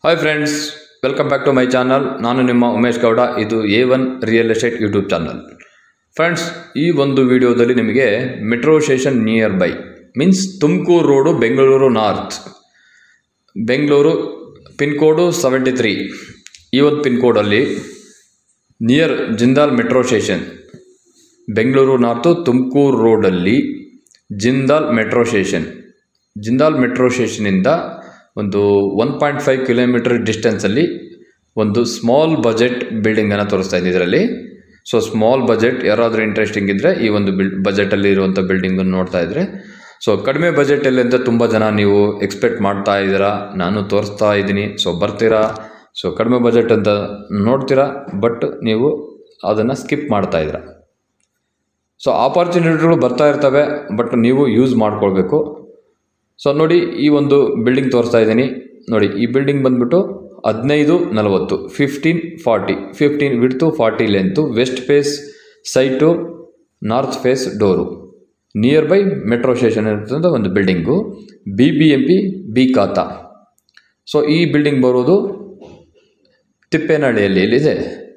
hi friends welcome back to my channel ನಾನು ನಿಮ್ಮ ಉಮೇಶ್ ಗೌಡ ಇದು A one real estate YouTube channel friends ಈ ಒಂದು ವಿಡಿಯೋದಲ್ಲಿ ನಿಮಗೆ metro station near by means Tumakuru road Bengaluru north Bengaluru pin code seventy three ಈ ಒಂದು ಪಿನ್ ಕೋಡಲ್ಲಿ near Jindal metro station Bengaluru north Tumakuru ರೋಡಲ್ಲಿ Jindal metro station Jindal metro ಸ್ಟೇಷನಿಂದ ಒಂದು ಒನ್ ಪಾಯಿಂಟ್ ಫೈವ್ ಕಿಲೋಮೀಟರ್ ಡಿಸ್ಟೆನ್ಸಲ್ಲಿ ಒಂದು ಸ್ಮಾಲ್ ಬಜೆಟ್ ಬಿಲ್ಡಿಂಗನ್ನು ತೋರಿಸ್ತಾ ಇದ್ದೀನಿ ಇದರಲ್ಲಿ ಸೊ ಸ್ಮಾಲ್ ಬಜೆಟ್ ಯಾರಾದರೂ ಇಂಟ್ರೆಸ್ಟಿಂಗ್ ಇದ್ದರೆ ಈ ಒಂದು ಬಿಲ್ ಬಜೆಟಲ್ಲಿ ಇರುವಂಥ ಬಿಲ್ಡಿಂಗನ್ನು ನೋಡ್ತಾ ಇದ್ದರೆ ಸೊ ಕಡಿಮೆ ಬಜೆಟಲ್ಲಿ ಅಂತ ತುಂಬ ಜನ ನೀವು ಎಕ್ಸ್ಪೆಕ್ಟ್ ಮಾಡ್ತಾ ಇದ್ದೀರಾ ನಾನು ತೋರಿಸ್ತಾ ಇದ್ದೀನಿ ಸೊ ಬರ್ತೀರಾ ಸೊ ಕಡಿಮೆ ಬಜೆಟ್ ಅಂತ ನೋಡ್ತೀರಾ ಬಟ್ ನೀವು ಅದನ್ನು ಸ್ಕಿಪ್ ಮಾಡ್ತಾ ಇದ್ದೀರಾ ಸೊ ಆಪರ್ಚುನಿಟಿಗಳು ಬರ್ತಾ ಇರ್ತವೆ ಬಟ್ ನೀವು ಯೂಸ್ ಮಾಡ್ಕೊಳ್ಬೇಕು ಸೊ ನೋಡಿ ಈ ಒಂದು ಬಿಲ್ಡಿಂಗ್ ತೋರಿಸ್ತಾ ಇದ್ದೀನಿ ನೋಡಿ ಈ ಬಿಲ್ಡಿಂಗ್ ಬಂದ್ಬಿಟ್ಟು ಹದಿನೈದು ನಲವತ್ತು fifteen forty fifteen width forty length west face site north face door near by metro station ಇರ್ತಂಥ ಒಂದು building B B M P B khata so ಈ ಬಿಲ್ಡಿಂಗ್ ಬರೋದು ತಿಪ್ಪೇನಹಳ್ಳಿಯಲ್ಲಿ ಎಲ್ಲಿದೆ